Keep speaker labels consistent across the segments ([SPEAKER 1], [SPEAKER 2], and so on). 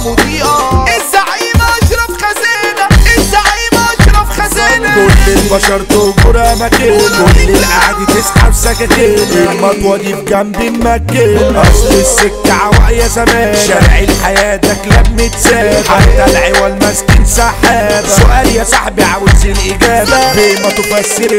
[SPEAKER 1] مضيئة
[SPEAKER 2] الزعيم اشرف خزانة الزعيم اشرف خزانة
[SPEAKER 3] كل البشر تجرى مكان كل القعد تسحب سكاكين المطوة دي في جنب المكان اصل السكة عواقية زمان شارع الحياة ده كلاب متساب حتى العوال ماسكين سحابة سؤال يا صاحبي عاوز الإجابة بما تفسر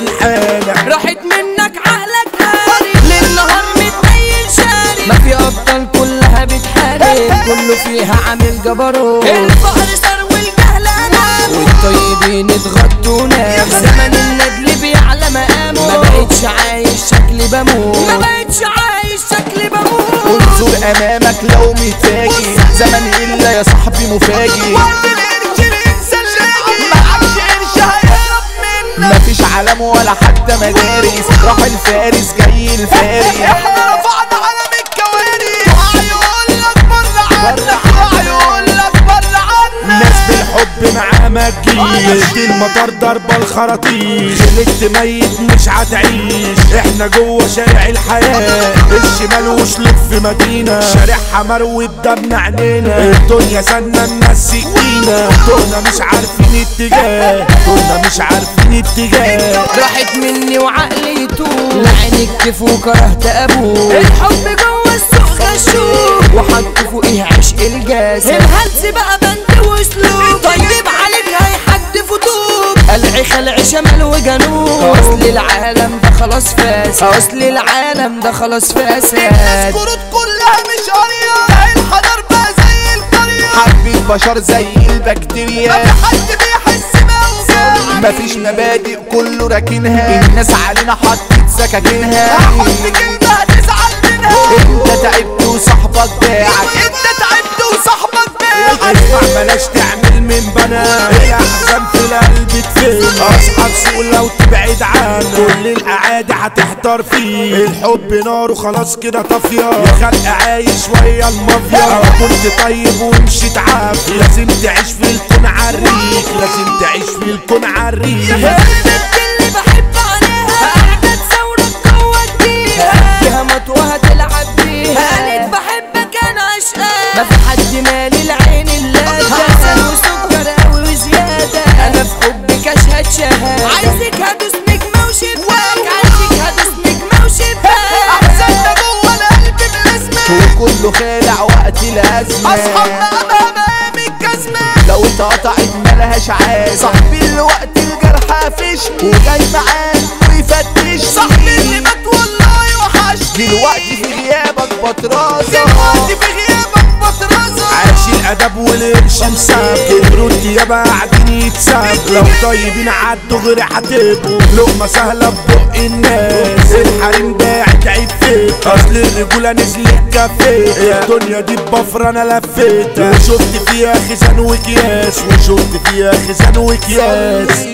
[SPEAKER 3] الحالة
[SPEAKER 4] راحت منك عقلك هاري للنهار متنيل شاري ما في ابطال كلها بتحارب كله فيها عامل جبروت الفقر صار والجهل انام والطيبين اتغطوا نام زمن الندل بيعلى مقامه ما بقتش عايش شكلي بموت ما بقتش عايش شكلي بموت
[SPEAKER 1] انظر امامك لو متاجي زمن الا يا صاحبي مفاجئ
[SPEAKER 2] وقت القرش الانسى اللاقي معكش قرش هيهرب منك
[SPEAKER 1] مفيش علم ولا حتى مدارس راح الفارس جاي الفارس
[SPEAKER 2] احنا رفعنا علم الكوارث دعاء يقول لك بره عنك دعاء يقول لك بره عنك
[SPEAKER 3] ناس بالحب معاه ما تجيش دي المطار ضربة الخراطيش خلقت ميت مش هتعيش احنا جوه شارع الحياة الشمال وشلوك في مدينة شارعها مروي بدمنا عينينا الدنيا سنة الناس سكينة دولنا مش عارفين اتجاه دولنا مش عارفين اتجاه
[SPEAKER 4] راحت مني وعقلي يتوه لعين الكيف وكرهت ابوه الحب جوه السوق غشوه وحط فوقيه عشق الجاس الهلس بقى بند واسلوب طيب عليك هيحد فتوب قلعي خلع شمال وجنوب اصل العالم ده خلاص فاسد اصل العالم ده خلاص فاسد
[SPEAKER 2] الكروت كلها مش قرية الحضر بقى زي القرية
[SPEAKER 1] حب البشر زي البكتيريا
[SPEAKER 2] ما في حد بيحس بأوزان
[SPEAKER 1] مفيش مبادئ كله راكنها الناس علينا حطت سكاكينها
[SPEAKER 2] هحط كلمة هتزعل منها
[SPEAKER 1] انت تعبت وصاحبك باعك
[SPEAKER 2] انت تعبت وصاحبك باعك
[SPEAKER 3] اسمع بلاش تعمل من بنا هي احسن في القلب تفهم اصحاب سوق لو تبعد عنه كل الاعادي هتحتار فيه الحب نار وخلاص كده طافيه يا خلق عايش ويا المافيا كنت طيب ومشيت عافية لازم تعيش في الكون عريك لازم تعيش في الكون عريك
[SPEAKER 4] البنت اللي بحب عليها قاعدة تصورك جوه الدقيقة فيها مطوة هتلعب بيها قالت بحبك انا عشقاك ما في حد مالي العين الا حسن وسكر قوي وزيادة انا في حبك اشهد شهادة عايزك هدوس نجمة وشباك عايزك هدوس نجمة وشباك
[SPEAKER 2] احسن ده جوه القلب بلازمة
[SPEAKER 1] وكله خالع وقت الازمه
[SPEAKER 2] اصحابنا امام امام الجزمة
[SPEAKER 1] لو اتقطعت ملهاش عاد صاحبي اللي وقت الجرح قافشني وجاي معاه ويفتشني
[SPEAKER 2] صاحبي اللي مات والله وحشني
[SPEAKER 1] دلوقتي في غيابك بطرازة
[SPEAKER 2] دلوقتي في غيابك بطرازة
[SPEAKER 3] عاش الادب والقرش مساب كبروا الديابة قاعدين يتساب لو طيبين عدوا غير هتبقوا لقمة سهلة ببق الناس الحريم باعت عيب فيك اصل الرجولة نزلت كفيت الدنيا دي بفر انا لفيت وشفت فيها خزان وكياس وشفت فيها خزان وكياس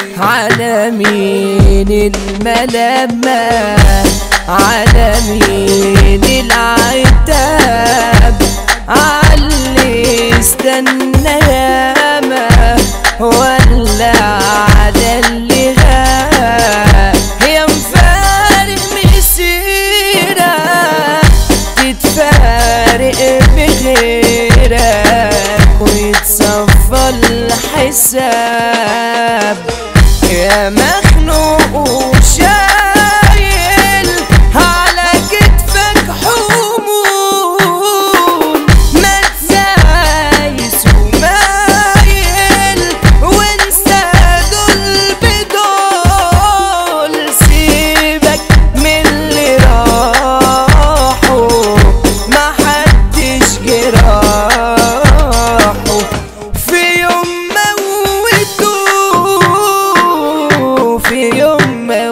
[SPEAKER 4] على مين الملامة على مين العتاب علي استنى ياما ولا على اللي غاب هي مفارق مسيرة تتفارق بغيرك ويتصفى الحساب يا مخنوق وشايل على كتفك حمول ما تزايس ومايل وانسى دول بدول سيبك من اللي راحوا ما حدش جراحه في يوم موتوه في يوم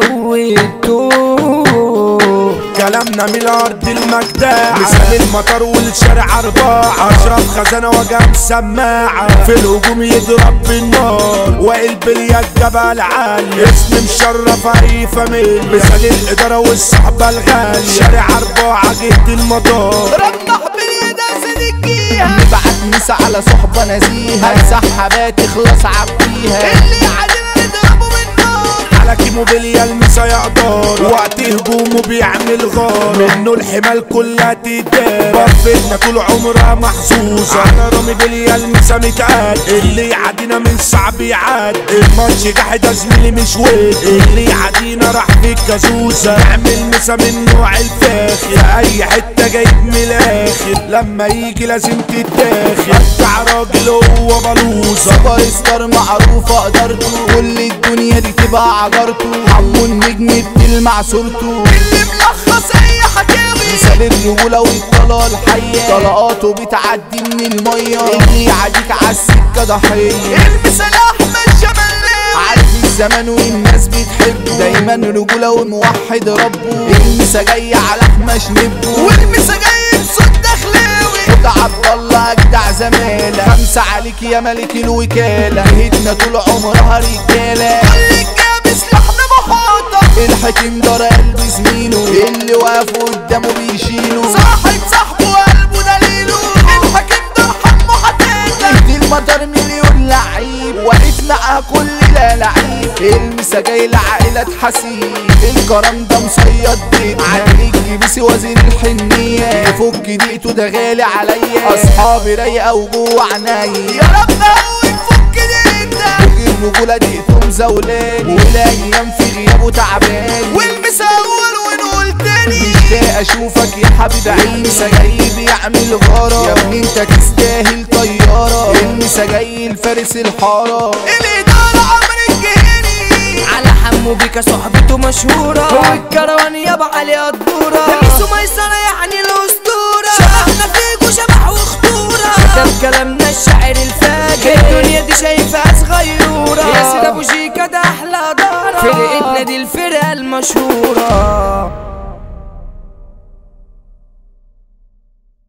[SPEAKER 4] موتوه
[SPEAKER 3] كلامنا من الارض المجداع مثال المطر والشارع ارباع اشرف خزانه وجام سماعه في الهجوم يضرب بالنار وائل بليا الجبل عالي اسم مشرف اي فاميليا مثال الاداره والصحبه الغاليه شارع ارباعه جهه المطار
[SPEAKER 2] ربح باليد صديقيها
[SPEAKER 1] نبعت مسا على صحبة نزيهة سحبات تخلص عبيها
[SPEAKER 2] اللي علينا نضربه بالنار
[SPEAKER 3] على كيموبيليا المسا يقدر وقت هجومه بيعمل غار منه الحمال كلها تدار بفتنا طول عمرها محظوظة على رامي بليا المسا متقاد اللي يعدينا من صعب يعاد الماتش جاحد يا زميلي مش ود اللي يعدينا راح في الكازوزة نعمل مسا من نوع الفاخر اي حتة جايب من الاخر لما يجي لازم تتاخد بتاع راجل هو بلوزة
[SPEAKER 1] سوبر ستار معروفة قدرته كل الدنيا دي تبقى عجرته عمو النجم بتلمع صورته
[SPEAKER 2] اللي ملخص اي حكاوي
[SPEAKER 1] مثال الرجولة والطلقة الحية طلقاته بتعدي من المية اللي يعديك عالسكة ضحية
[SPEAKER 2] المثال احمد شمالين
[SPEAKER 1] عارف الزمان والناس بتحبه دايما رجولة وموحد ربه المسا جاي على حماش نبه
[SPEAKER 2] والمسا جاي بصوت دخلاوي
[SPEAKER 1] خد عبد الله اجدع زمالة خمسة عليك يا ملك الوكالة جهتنا طول عمرها رجالة
[SPEAKER 2] اللي جاب سلاحنا محاطة
[SPEAKER 1] الحكيم دار قلب زميله اللي واقف قدامه بيشيله
[SPEAKER 2] صاحب صاحبه قلبه دليله الحكيم ده حمه حتاجة
[SPEAKER 1] دي المطر مليون لعيب واقف معاها كل لا لعيب المسا جاي لعائلة حسيب الكرم ده مصيد بيتنا عليك جبسي وزير الحنية يفك دقيقته ده غالي عليا اصحابي رايقة وجوه عينيا
[SPEAKER 2] يا رب قوي فك دينا
[SPEAKER 1] فوق الرجولة دقيقته مزولاني والايام في غيابه تعبان
[SPEAKER 2] والمسا اول ونقول تاني
[SPEAKER 1] مشتاق اشوفك يا حبيب عيني المسا جاي بيعمل غارة يا ابني انت تستاهل طيارة المسا جاي الفارس الحارة
[SPEAKER 2] الادارة عمرو الجهني
[SPEAKER 4] على حمو بيكا صحبته مشهورة والكروان يابا عليها الدورة ميسو ميسرة يعني الأسطورة شبحنا فيكو شبح وخطورة ده كلامنا الشاعر الفاجر الدنيا دي شايفها صغيرة يا سيد أبو شيكا ده أحلى دارة فرقتنا دي الفرقة المشهورة